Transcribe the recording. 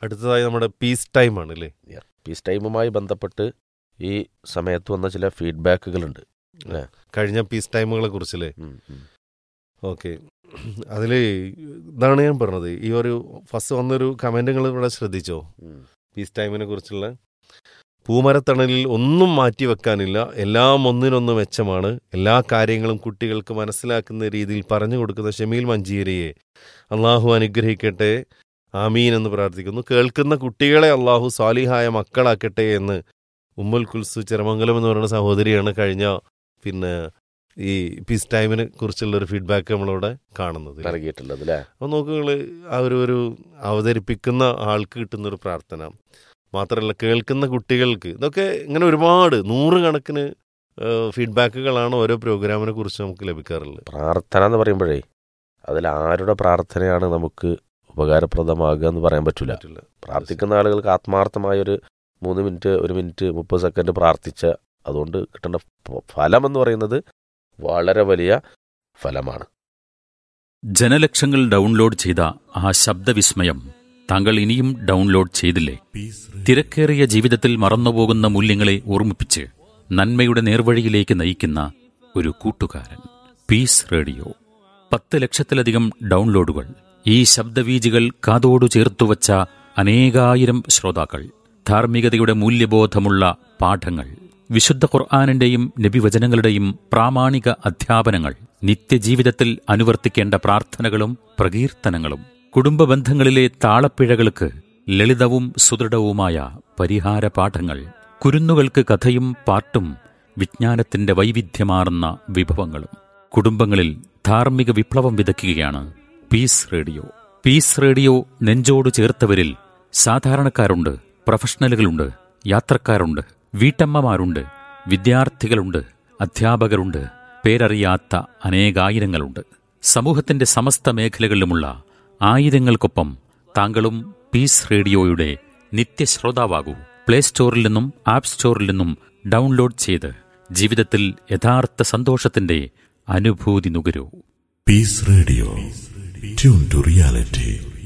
അടുത്തതായി നമ്മുടെ piece time ആണ് അല്ലേ പീസ് ടൈമുമായി ബന്ധപ്പെട്ട് ഈ സമയത്ത് വന്ന ചില ഫീഡ്ബാക്കുകളുണ്ട് കഴിഞ്ഞ പീസ് ടൈമുകളെ കുറിച്ചല്ലേ ഉം, ഉം. ഓക്കെ അതിൽ ഇതാണ് ഞാൻ പറഞ്ഞത് ഈ ഒരു ഫസ്റ്റ് വന്നൊരു കമൻറ്റുകൾ ഇവിടെ ശ്രദ്ധിച്ചോ ഉം. പീസ് ടൈമിനെ കുറിച്ചുള്ള പൂമരത്തണലിൽ ഒന്നും മാറ്റി വെക്കാനില്ല എല്ലാം ഒന്നിനൊന്ന് മെച്ചമാണ് എല്ലാ കാര്യങ്ങളും കുട്ടികൾക്ക് മനസ്സിലാക്കുന്ന രീതിയിൽ പറഞ്ഞു കൊടുക്കുന്ന ഷമീൽ മഞ്ചീരയെ അള്ളാഹു അനുഗ്രഹിക്കട്ടെ ആമീൻ എന്ന് പ്രാർത്ഥിക്കുന്നു കേൾക്കുന്ന കുട്ടികളെ അള്ളാഹു സാലിഹായ മക്കളാക്കട്ടെ എന്ന് ഉമ്മുൽ കുൽസു ചെറമംഗലം എന്ന് പറയുന്ന സഹോദരിയാണ് കഴിഞ്ഞ പിന്നെ ഈ പീസ് ടൈമിനെ കുറിച്ചുള്ള ഒരു ഫീഡ്ബാക്ക് നമ്മളിവിടെ കാണുന്നത് നൽകിയിട്ടുള്ളത് അല്ലേ അപ്പോൾ നോക്കുക ആ ഒരു ഒരു അവതരിപ്പിക്കുന്ന ആൾക്ക് കിട്ടുന്ന ഒരു പ്രാർത്ഥന മാത്രമല്ല കേൾക്കുന്ന കുട്ടികൾക്ക് ഇതൊക്കെ ഇങ്ങനെ ഒരുപാട് നൂറുകണക്കിന് ഫീഡ്ബാക്കുകളാണ് ഓരോ പ്രോഗ്രാമിനെ കുറിച്ച് നമുക്ക് ലഭിക്കാറുള്ളത് പ്രാർത്ഥന എന്ന് പറയുമ്പോഴേ അതിൽ ആരുടെ പ്രാർത്ഥനയാണ് നമുക്ക് ഉപകാരപ്രദമാകുക എന്ന് പറയാൻ പറ്റില്ല പറ്റില്ല. പ്രാർത്ഥിക്കുന്ന ആളുകൾക്ക് ആത്മാർത്ഥമായ ഒരു മൂന്ന് മിനിറ്റ് ഒരു മിനിറ്റ് മുപ്പത് സെക്കൻഡ് പ്രാർത്ഥിച്ച അതുകൊണ്ട് കിട്ടേണ്ട ഫ- ഫലം എന്ന് പറയുന്നത് വളരെ വലിയ ഫലമാണ് ജനലക്ഷങ്ങൾ ഡൗൺലോഡ് ചെയ്ത ആ ശബ്ദവിസ്മയം താങ്കൾ ഇനിയും ഡൗൺലോഡ് ചെയ്തില്ലേ തിരക്കേറിയ ജീവിതത്തിൽ മറന്നുപോകുന്ന മൂല്യങ്ങളെ ഓർമ്മിപ്പിച്ച് നന്മയുടെ നേർവഴിയിലേക്ക് നയിക്കുന്ന ഒരു കൂട്ടുകാരൻ പീസ് റേഡിയോ പത്ത് ലക്ഷത്തിലധികം ഡൗൺലോഡുകൾ ഈ ശബ്ദവീജികൾ കാതോടു ചേർത്തുവച്ച അനേകായിരം ശ്രോതാക്കൾ ധാർമ്മികതയുടെ മൂല്യബോധമുള്ള പാഠങ്ങൾ വിശുദ്ധ ഖുർആാനിന്റെയും നബിവചനങ്ങളുടെയും പ്രാമാണിക അധ്യാപനങ്ങൾ നിത്യജീവിതത്തിൽ അനുവർത്തിക്കേണ്ട പ്രാർത്ഥനകളും പ്രകീർത്തനങ്ങളും കുടുംബ ബന്ധങ്ങളിലെ താളപ്പിഴകൾക്ക് ലളിതവും സുദൃഢവുമായ പരിഹാര പാഠങ്ങൾ കുരുന്നുകൾക്ക് കഥയും പാട്ടും വിജ്ഞാനത്തിന്റെ വൈവിധ്യമാർന്ന വിഭവങ്ങളും കുടുംബങ്ങളിൽ ധാർമ്മിക വിപ്ലവം വിതയ്ക്കുകയാണ് പീസ് റേഡിയോ പീസ് റേഡിയോ നെഞ്ചോട് ചേർത്തവരിൽ സാധാരണക്കാരുണ്ട് പ്രൊഫഷണലുകളുണ്ട് യാത്രക്കാരുണ്ട് വീട്ടമ്മമാരുണ്ട് വിദ്യാർത്ഥികളുണ്ട് അധ്യാപകരുണ്ട് പേരറിയാത്ത അനേകായിരങ്ങളുണ്ട് സമൂഹത്തിന്റെ സമസ്ത മേഖലകളിലുമുള്ള ആയിരങ്ങൾക്കൊപ്പം താങ്കളും പീസ് റേഡിയോയുടെ നിത്യശ്രോതാവാകൂ പ്ലേ സ്റ്റോറിൽ നിന്നും ആപ്പ് സ്റ്റോറിൽ നിന്നും ഡൗൺലോഡ് ചെയ്ത് ജീവിതത്തിൽ യഥാർത്ഥ സന്തോഷത്തിന്റെ അനുഭൂതി നുകരൂ Peace Radio. Tune to reality.